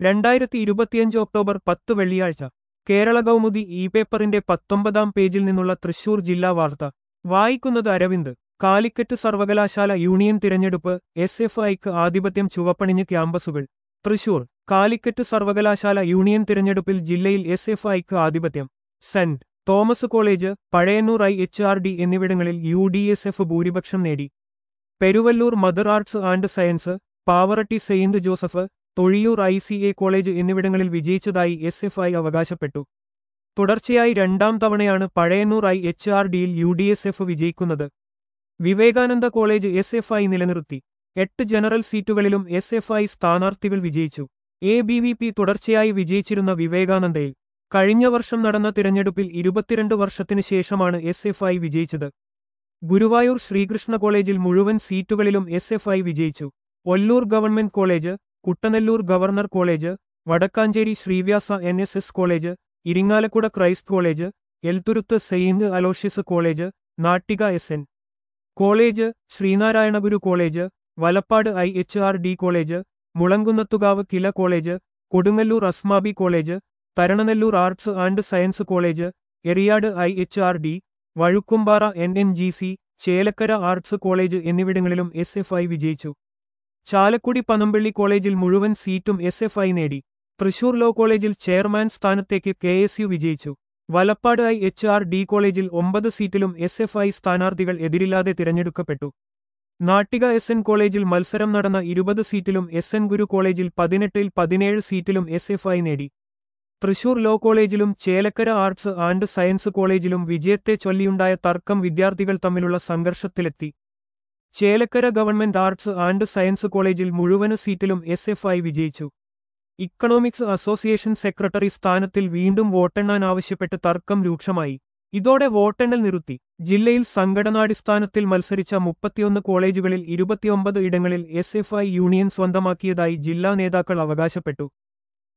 രണ്ടായിരത്തി ഇരുപത്തിയഞ്ച് ഒക്ടോബർ പത്ത് വെള്ളിയാഴ്ച കേരള കൗമുദി ഇ പേപ്പറിന്റെ പത്തൊമ്പതാം പേജിൽ നിന്നുള്ള തൃശൂർ ജില്ലാ വാർത്ത വായിക്കുന്നത് അരവിന്ദ് കാലിക്കറ്റ് സർവകലാശാല യൂണിയൻ തിരഞ്ഞെടുപ്പ് എസ് എഫ് ഐക്ക് ആധിപത്യം ചുവപ്പണിഞ്ഞ് ക്യാമ്പസുകൾ തൃശൂർ കാലിക്കറ്റ് സർവകലാശാല യൂണിയൻ തിരഞ്ഞെടുപ്പിൽ ജില്ലയിൽ എസ് എഫ് ഐക്ക് ആധിപത്യം saint Thomas college Pazhayannur I H R D എന്നിവിടങ്ങളിൽ യു ഡി എസ് എഫ് ഭൂരിപക്ഷം നേടി Peruvallur mother arts and science Pavaratty saint Joseph Thozhiyur I C A college എന്നിവിടങ്ങളിൽ വിജയിച്ചതായി എസ് എഫ് ഐ അവകാശപ്പെട്ടു തുടർച്ചയായി രണ്ടാം തവണയാണ് പഴയന്നൂർ ഐ എച്ച് ആർ ഡിയിൽ യു ഡി എസ് എഫ് വിജയിക്കുന്നത് Vivekananda college S F I നിലനിർത്തി എട്ട് ജനറൽ സീറ്റുകളിലും എസ് എഫ് ഐ സ്ഥാനാർത്ഥികൾ വിജയിച്ചു എ ബി വി പി തുടർച്ചയായി വിജയിച്ചിരുന്ന വിവേകാനന്ദയിൽ കഴിഞ്ഞ വർഷം നടന്ന തിരഞ്ഞെടുപ്പിൽ ഇരുപത്തിരണ്ട് വർഷത്തിനു ശേഷമാണ് എസ് എഫ് ഐ വിജയിച്ചത് ഗുരുവായൂർ ശ്രീകൃഷ്ണ കോളേജിൽ മുഴുവൻ സീറ്റുകളിലും എസ് എഫ് ഐ വിജയിച്ചു Ollur government college Kuttanellur government college Vadakkanchery Sree Vyasa N S S college Irinjalakuda Christ college Elthuruth Saint Aloysius college Nattika S N college Sree Narayana Guru college Valappad I H R D college Mulankunnathukavu KILA college Kodungallur Asmabi college Tharananellur arts and science college Eriyad I H R D Vazhukkumpara N N G C Chelakkara arts college എന്നിവിടങ്ങളിലും S F I വിജയിച്ചു ചാലക്കുടി പനമ്പള്ളി കോളേജിൽ മുഴുവൻ സീറ്റും S F I നേടി Thrissur law കോളേജിൽ chairman സ്ഥാനത്തേക്ക് K S U വിജയിച്ചു Valappad I H R D കോളേജിൽ ഒമ്പത് സീറ്റിലും എസ് എഫ് ഐ സ്ഥാനാർത്ഥികൾ എതിരില്ലാതെ തിരഞ്ഞെടുക്കപ്പെട്ടു നാട്ടിക എസ് എൻ കോളേജിൽ മത്സരം നടന്ന ഇരുപത് സീറ്റിലും എസ് എൻ ഗുരു കോളേജിൽ പതിനെട്ടിൽ പതിനേഴ് സീറ്റിലും എസ് എഫ് ഐ നേടി തൃശൂർ ലോ കോളേജിലും ചേലക്കര ആർട്സ് ആൻഡ് സയൻസ് കോളേജിലും വിജയത്തെ ചൊല്ലിയുണ്ടായ തർക്കം വിദ്യാർത്ഥികൾ തമ്മിലുള്ള സംഘർഷത്തിലെത്തി Chelakkara government arts and science കോളേജിൽ മുഴുവന് സീറ്റിലും എസ് എഫ് ഐ വിജയിച്ചു ഇക്കണോമിക്സ് അസോസിയേഷൻ സെക്രട്ടറി സ്ഥാനത്തിൽ വീണ്ടും വോട്ടെണ്ണാൻ ആവശ്യപ്പെട്ട് തർക്കം രൂക്ഷമായി ഇതോടെ വോട്ടെണ്ണൽ നിർത്തി ജില്ലയിൽ സംഘടനാടിസ്ഥാനത്തിൽ മത്സരിച്ച മുപ്പത്തിയൊന്ന് കോളേജുകളിൽ ഇരുപത്തിയൊമ്പത് ഇടങ്ങളിൽ എസ് എഫ് ഐ യൂണിയൻ സ്വന്തമാക്കിയതായി ജില്ലാ നേതാക്കൾ അവകാശപ്പെട്ടു